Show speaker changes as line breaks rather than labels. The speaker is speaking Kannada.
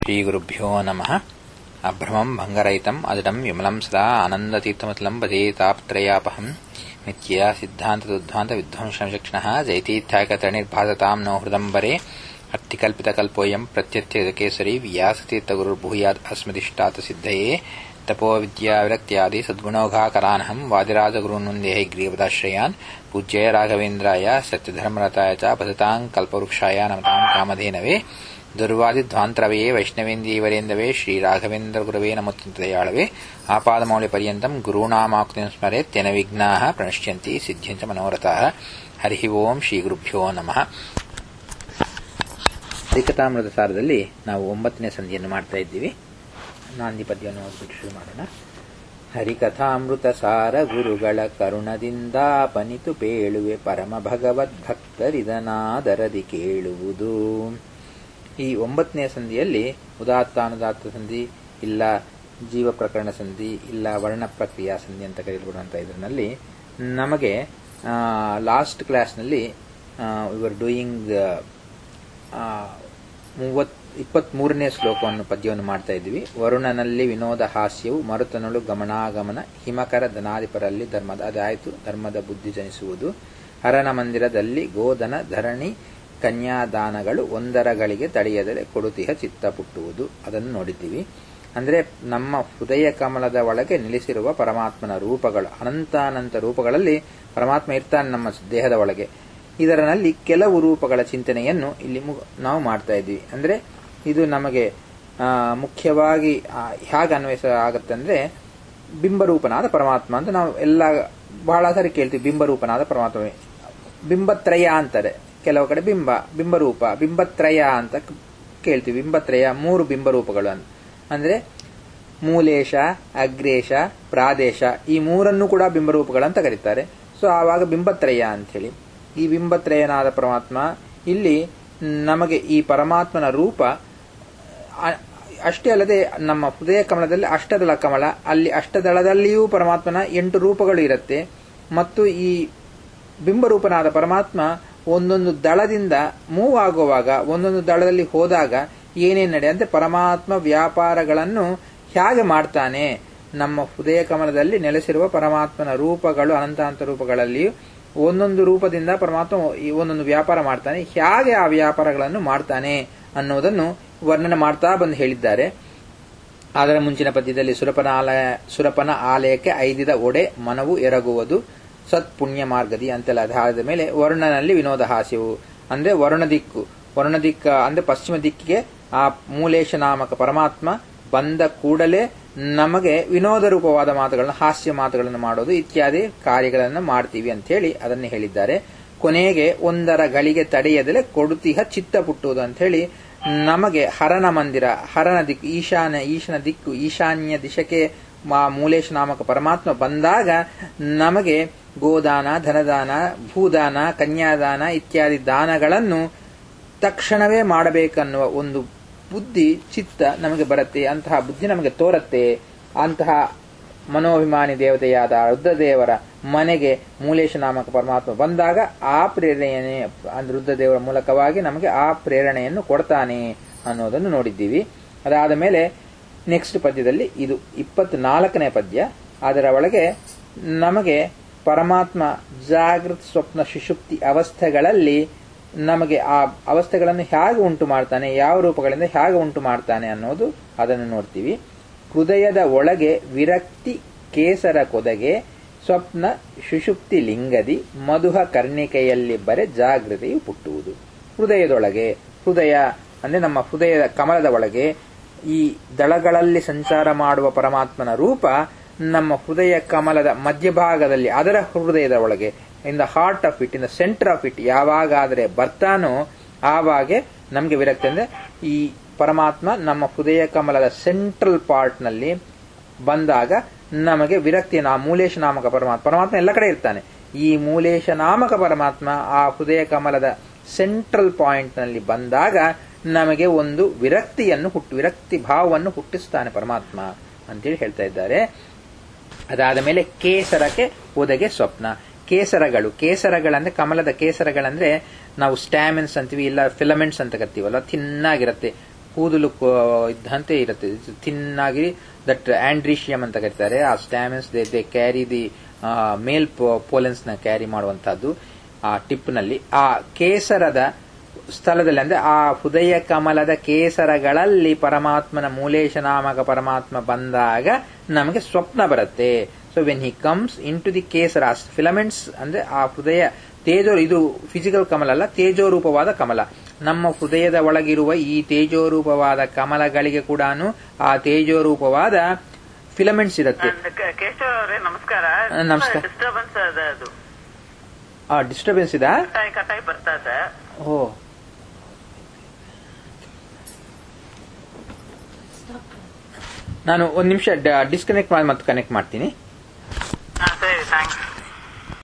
श्रीगुरुभ्यो नमः अभ्रमम् भङ्गरहितम् अजडम् विमलम् सदा आनन्दतीर्थमतलम् भजेतापत्रयापहम् नित्या सिद्धान्तदुद्धान्तविध्वंसचक्षणः जयतीर्थाकतरणिर्भासताम् नो हृदम्बरे अर्थिकल्पितकल्पोऽयम् प्रत्यत्यकेसरी व्यासतीर्थगुरुर्भूयात् अस्मदिष्टात् सिद्धये तपोविद्याविरक्त्यादि सद्गुणौघाकरानहम् वादिराजगुरून्वन्देः ग्रीवदाश्रयान् पूज्याय राघवेन्द्राय सत्यधर्मरताय च भजताम् कल्पवृक्षाय नमताम् कामधेनवे ದುರ್ವಾದಿಧ್ವಾಂತರವೆಯೇ ವೈಷ್ಣವೇಂದೀವರೇಂದವೇ ಶ್ರೀರಾಘವೇಂದ್ರಗುರವೇ ನಮೋತ್ಯಂತದಯಾಳವೇ ಆಪಾದಮೌಲ್ಯಪರ್ಯಂತम् ಗುರುಣಾಮಾಕೃತಿಂ ಸ್ಮರೆತ್ಯನ ವಿಘ್ನಾಃ ಪ್ರಣಶ್ಯಂತಿ ಸಿದ್ಧ್ಯಂಚ ಮನೋರಥಾಃ ಹರಿ ಓಂ ಶ್ರೀಗುರುಭ್ಯೋ ನಮಃ ಹರಿಕಥಾಮೃತ ಸಾರದಲ್ಲಿ ನಾವು ಒಂಬತ್ತನೇ ಸಂಧಿಯನ್ನು ಮಾಡ್ತಾ ಇದ್ದೀವಿ ನಾಂದಿ ಪದ್ಯವನ್ನು ಓದ್ಬಿಟ್ಟು ಶುರು ಮಾಡೋಣ ಹರಿಕಥಾಮೃತ ಸಾರ ಗುರುಗಳ ಕರುಣದಿಂದ ಪನಿತು ಪೇಳುವೆ ಪರಮ ಭಗವದ್ಭಕ್ತರಿದನಾದರದಿ ಕೇಳುವುದು ಈ ಒಂಬತ್ತನೇ ಸಂಧಿಯಲ್ಲಿ ಉದಾತ್ತಾನುದಾತ್ತ ಸಂಧಿ ಇಲ್ಲ ಜೀವ ಪ್ರಕರಣ ಸಂಧಿ ಇಲ್ಲ ವರ್ಣ ಪ್ರಕ್ರಿಯಾ ಸಂಧಿ ಅಂತ ಕರೆಯಲ್ಪಡುವಂಥ ಇದರಲ್ಲಿ ನಮಗೆ ಲಾಸ್ಟ್ ಕ್ಲಾಸ್ನಲ್ಲಿ ಇವರ್ ಡೂಯಿಂಗ್ ಮೂವತ್ ಇಪ್ಪತ್ಮೂರನೇ ಶ್ಲೋಕವನ್ನು ಪದ್ಯವನ್ನು ಮಾಡ್ತಾ ಇದ್ವಿ ವರುಣನಲ್ಲಿ ವಿನೋದ ಹಾಸ್ಯವು ಮರುತನಳು ಗಮನಾಗಮನ ಹಿಮಕರ ಧನಾಧಿಪರಲ್ಲಿ ಧರ್ಮದ ಅದಾಯಿತು ಧರ್ಮದ ಬುದ್ಧಿ ಜನಿಸುವುದು ಹರನ ಮಂದಿರದಲ್ಲಿ ಗೋಧನ ಧರಣಿ ಕನ್ಯಾದಾನಗಳು ಒಂದರಗಳಿಗೆ ತಡೆಯದರೆ ಕೊಡುತಿಹ ಚಿತ್ತ ಪುಟ್ಟುವುದು ಅದನ್ನು ನೋಡಿದ್ದೀವಿ ಅಂದರೆ ನಮ್ಮ ಹೃದಯ ಕಮಲದ ಒಳಗೆ ನಿಲ್ಲಿಸಿರುವ ಪರಮಾತ್ಮನ ರೂಪಗಳು ಅನಂತಾನಂತ ರೂಪಗಳಲ್ಲಿ ಪರಮಾತ್ಮ ಇರ್ತಾನೆ ನಮ್ಮ ದೇಹದ ಒಳಗೆ ಇದರಲ್ಲಿ ಕೆಲವು ರೂಪಗಳ ಚಿಂತನೆಯನ್ನು ಇಲ್ಲಿ ನಾವು ಮಾಡ್ತಾ ಇದ್ದೀವಿ ಅಂದರೆ ಇದು ನಮಗೆ ಮುಖ್ಯವಾಗಿ ಹೇಗೆ ಅನ್ವಯಿಸ ಆಗತ್ತೆ ಅಂದರೆ ಬಿಂಬರೂಪನಾದ ಪರಮಾತ್ಮ ಅಂತ ನಾವು ಎಲ್ಲ ಬಹಳ ಸಾರಿ ಕೇಳ್ತೀವಿ ಬಿಂಬರೂಪನಾದ ಪರಮಾತ್ಮವೇ ಬಿಂಬತ್ರಯ ಅಂತಾರೆ ಕೆಲವು ಕಡೆ ಬಿಂಬ ಬಿಂಬರೂಪ ಬಿಂಬತ್ರಯ ಅಂತ ಕೇಳ್ತೀವಿ ಬಿಂಬತ್ರಯ ಮೂರು ಬಿಂಬರೂಪಗಳು ಅಂತ ಅಂದ್ರೆ ಮೂಲೇಶ ಅಗ್ರೇಶ ಪ್ರಾದೇಶ ಈ ಮೂರನ್ನು ಕೂಡ ಬಿಂಬರೂಪಗಳಂತ ಕರೀತಾರೆ ಸೊ ಆವಾಗ ಬಿಂಬತ್ರಯ ಅಂಥೇಳಿ ಈ ಬಿಂಬತ್ರಯನಾದ ಪರಮಾತ್ಮ ಇಲ್ಲಿ ನಮಗೆ ಈ ಪರಮಾತ್ಮನ ರೂಪ ಅಷ್ಟೇ ಅಲ್ಲದೆ ನಮ್ಮ ಹೃದಯ ಕಮಲದಲ್ಲಿ ಅಷ್ಟದಳ ಕಮಲ ಅಲ್ಲಿ ಅಷ್ಟದಳದಲ್ಲಿಯೂ ಪರಮಾತ್ಮನ ಎಂಟು ರೂಪಗಳು ಇರುತ್ತೆ ಮತ್ತು ಈ ಬಿಂಬರೂಪನಾದ ಪರಮಾತ್ಮ ಒಂದೊಂದು ದಳದಿಂದ ಮೂವ್ ಆಗುವಾಗ ಒಂದೊಂದು ದಳದಲ್ಲಿ ಹೋದಾಗ ಏನೇನು ನಡೆ ಅಂದ್ರೆ ಪರಮಾತ್ಮ ವ್ಯಾಪಾರಗಳನ್ನು ಹೇಗೆ ಮಾಡ್ತಾನೆ ನಮ್ಮ ಹೃದಯ ಕಮಲದಲ್ಲಿ ನೆಲೆಸಿರುವ ಪರಮಾತ್ಮನ ರೂಪಗಳು ಅನಂತಾಂತ ರೂಪಗಳಲ್ಲಿಯೂ ಒಂದೊಂದು ರೂಪದಿಂದ ಪರಮಾತ್ಮ ಒಂದೊಂದು ವ್ಯಾಪಾರ ಮಾಡ್ತಾನೆ ಹೇಗೆ ಆ ವ್ಯಾಪಾರಗಳನ್ನು ಮಾಡ್ತಾನೆ ಅನ್ನೋದನ್ನು ವರ್ಣನೆ ಮಾಡ್ತಾ ಬಂದು ಹೇಳಿದ್ದಾರೆ ಅದರ ಮುಂಚಿನ ಪದ್ಯದಲ್ಲಿ ಸುರಪನ ಆಲಯ ಸುರಪನ ಆಲಯಕ್ಕೆ ಐದಿದ ಒಡೆ ಮನವು ಎರಗುವುದು ಸತ್ ಪುಣ್ಯ ಮಾರ್ಗದಿ ಅಂತೆಲ್ಲ ಅದಾದ ಮೇಲೆ ವರುಣನಲ್ಲಿ ವಿನೋದ ಹಾಸ್ಯವು ಅಂದ್ರೆ ವರುಣ ದಿಕ್ಕು ವರುಣ ದಿಕ್ಕ ಅಂದ್ರೆ ಪಶ್ಚಿಮ ದಿಕ್ಕಿಗೆ ಆ ಮೂಲೇಶ ನಾಮಕ ಪರಮಾತ್ಮ ಬಂದ ಕೂಡಲೇ ನಮಗೆ ವಿನೋದ ರೂಪವಾದ ಮಾತುಗಳನ್ನು ಹಾಸ್ಯ ಮಾತುಗಳನ್ನು ಮಾಡೋದು ಇತ್ಯಾದಿ ಕಾರ್ಯಗಳನ್ನು ಮಾಡ್ತೀವಿ ಅಂತ ಹೇಳಿ ಅದನ್ನು ಹೇಳಿದ್ದಾರೆ ಕೊನೆಗೆ ಒಂದರ ಗಳಿಗೆ ತಡೆಯದಲೆ ಕೊಡುತಿಹ ಚಿತ್ತ ಪುಟ್ಟುವುದು ಅಂತ ಹೇಳಿ ನಮಗೆ ಹರನ ಮಂದಿರ ಹರನ ದಿಕ್ಕು ಈಶಾನ್ಯ ಈಶನ ದಿಕ್ಕು ಈಶಾನ್ಯ ದಿಶಕ್ಕೆ ಮೂಲೇಶ ನಾಮಕ ಪರಮಾತ್ಮ ಬಂದಾಗ ನಮಗೆ ಗೋದಾನ ಧನದಾನ ಭೂದಾನ ಕನ್ಯಾದಾನ ಇತ್ಯಾದಿ ದಾನಗಳನ್ನು ತಕ್ಷಣವೇ ಮಾಡಬೇಕನ್ನುವ ಒಂದು ಬುದ್ಧಿ ಚಿತ್ತ ನಮಗೆ ಬರುತ್ತೆ ಅಂತಹ ಬುದ್ಧಿ ನಮಗೆ ತೋರತ್ತೆ ಅಂತಹ ಮನೋಭಿಮಾನಿ ದೇವತೆಯಾದ ರುದ್ರದೇವರ ಮನೆಗೆ ಮೂಲೇಶ ನಾಮಕ ಪರಮಾತ್ಮ ಬಂದಾಗ ಆ ಪ್ರೇರಣೆ ರುದ್ರದೇವರ ಮೂಲಕವಾಗಿ ನಮಗೆ ಆ ಪ್ರೇರಣೆಯನ್ನು ಕೊಡ್ತಾನೆ ಅನ್ನೋದನ್ನು ನೋಡಿದ್ದೀವಿ ಅದಾದ ಮೇಲೆ ನೆಕ್ಸ್ಟ್ ಪದ್ಯದಲ್ಲಿ ಇದು ಇಪ್ಪತ್ನಾಲ್ಕನೇ ಪದ್ಯ ಅದರ ಒಳಗೆ ನಮಗೆ ಪರಮಾತ್ಮ ಜಾಗೃತ ಸ್ವಪ್ನ ಸುಷುಪ್ತಿ ಅವಸ್ಥೆಗಳಲ್ಲಿ ನಮಗೆ ಆ ಅವಸ್ಥೆಗಳನ್ನು ಹೇಗೆ ಉಂಟು ಮಾಡ್ತಾನೆ ಯಾವ ರೂಪಗಳಿಂದ ಹೇಗೆ ಉಂಟು ಮಾಡ್ತಾನೆ ಅನ್ನೋದು ಅದನ್ನು ನೋಡ್ತೀವಿ ಹೃದಯದ ಒಳಗೆ ವಿರಕ್ತಿ ಕೇಸರ ಕೊದಗೆ ಸ್ವಪ್ನ ಸುಷುಪ್ತಿ ಲಿಂಗದಿ ಮಧುಹ ಕರ್ಣಿಕೆಯಲ್ಲಿ ಬರೆ ಜಾಗೃತಿಯು ಪುಟ್ಟುವುದು ಹೃದಯದೊಳಗೆ ಹೃದಯ ಅಂದ್ರೆ ನಮ್ಮ ಹೃದಯದ ಕಮಲದ ಒಳಗೆ ಈ ದಳಗಳಲ್ಲಿ ಸಂಚಾರ ಮಾಡುವ ಪರಮಾತ್ಮನ ರೂಪ ನಮ್ಮ ಹೃದಯ ಕಮಲದ ಮಧ್ಯಭಾಗದಲ್ಲಿ ಅದರ ಹೃದಯದ ಒಳಗೆ in the heart of it in the centre of it ಯಾವಾಗಾದರೆ ಬರ್ತಾನೋ ಆವಾಗೆ ನಮಗೆ ವಿರಕ್ತಿ ಅಂದ್ರೆ ಈ ಪರಮಾತ್ಮ ನಮ್ಮ ಹೃದಯ ಕಮಲದ ಸೆಂಟ್ರಲ್ ಪಾರ್ಟ್ ನಲ್ಲಿ ಬಂದಾಗ ನಮಗೆ ವಿರಕ್ತಿ ನಾ ಮೂಲೇಶ ನಾಮಕ ಪರಮಾತ್ಮ ಪರಮಾತ್ಮ ಎಲ್ಲ ಕಡೆ ಇರ್ತಾನೆ ಈ ಮೂಲೇಶ ನಾಮಕ ಪರಮಾತ್ಮ ಆ ಹೃದಯ ಕಮಲದ ಸೆಂಟ್ರಲ್ ಪಾಯಿಂಟ್ ನಲ್ಲಿ ಬಂದಾಗ ನಮಗೆ ಒಂದು ವಿರಕ್ತಿಯನ್ನು ಹುಟ್ಟು ವಿರಕ್ತಿ ಭಾವವನ್ನು ಹುಟ್ಟಿಸ್ತಾನೆ ಪರಮಾತ್ಮ ಅಂತೇಳಿ ಹೇಳ್ತಾ ಇದ್ದಾರೆ ಅದಾದ ಮೇಲೆ ಕೇಸರಕ್ಕೆ ಒದಗೆ ಸ್ವಪ್ನ ಕೇಸರಗಳು ಕೇಸರಗಳಂದ್ರೆ ಕಮಲದ ಕೇಸರಗಳಂದ್ರೆ ನಾವು ಸ್ಟ್ಯಾಮಿನ್ಸ್ ಅಂತೀವಿ ಇಲ್ಲ ಫಿಲಮೆಂಟ್ಸ್ ಅಂತ ಕರಿತೀವಲ್ಲ ಥಿನ್ನಾಗಿರುತ್ತೆ ಕೂದಲು ಕೊ- ಇದ್ದಂತೆ ಇರುತ್ತೆ ಥಿನ್ನಾಗಿ ದಟ್ ಆಂಡ್ರಿಷಿಯಂ ಅಂತ ಕರೀತಾರೆ ಆ stamens they they carry the male pollens ನ ಕ್ಯಾರಿ ಮಾಡುವಂತಹದ್ದು ಆ ಟಿಪ್ ನಲ್ಲಿ ಆ ಕೇಸರದ ಸ್ಥಳದಲ್ಲಿ ಅಂದ್ರೆ ಆ ಹೃದಯ ಕಮಲದ ಕೇಸರಗಳಲ್ಲಿ ಪರಮಾತ್ಮನ ಮೂಲೇಶ ನಾಮಕ ಪರಮಾತ್ಮ ಬಂದಾಗ ನಮಗೆ ಸ್ವಪ್ನ ಬರುತ್ತೆ so when he comes into the ಕೇಸರ ಫಿಲಮೆಂಟ್ಸ್ ಅಂದ್ರೆ ಆ ಹೃದಯ ತೇಜೋ ಇದು ಫಿಸಿಕಲ್ ಕಮಲ ಅಲ್ಲ ತೇಜೋರೂಪವಾದ ಕಮಲ ನಮ್ಮ ಹೃದಯದ ಒಳಗಿರುವ ಈ ತೇಜೋರೂಪವಾದ ಕಮಲಗಳಿಗೆ ಕೂಡ ಆ ತೇಜೋರೂಪವಾದ ಫಿಲಮೆಂಟ್ಸ್ ಇರುತ್ತೆ
ಕೇಶವ ಅವರೇ ನಮಸ್ಕಾರ
ಆ, ನಮಸ್ಕಾರ.
ಡಿಸ್ಟರ್ಬೆನ್ಸ್ ಅದ ಅದು
ಆ ಡಿಸ್ಟರ್ಬೆನ್ಸ್ ಇದಾ
ಕಟಾಯಿ ಕಟಾಯಿ ಬರ್ತಾ ಇದೆ
ಓ ನಾನು ಒಂದು ನಿಮಿಷ ಡಿಸ್ಕನೆಕ್ಟ್ ಮಾಡಿ ಮತ್ತೆ ಕನೆಕ್ಟ್ ಮಾಡ್ತೀನಿ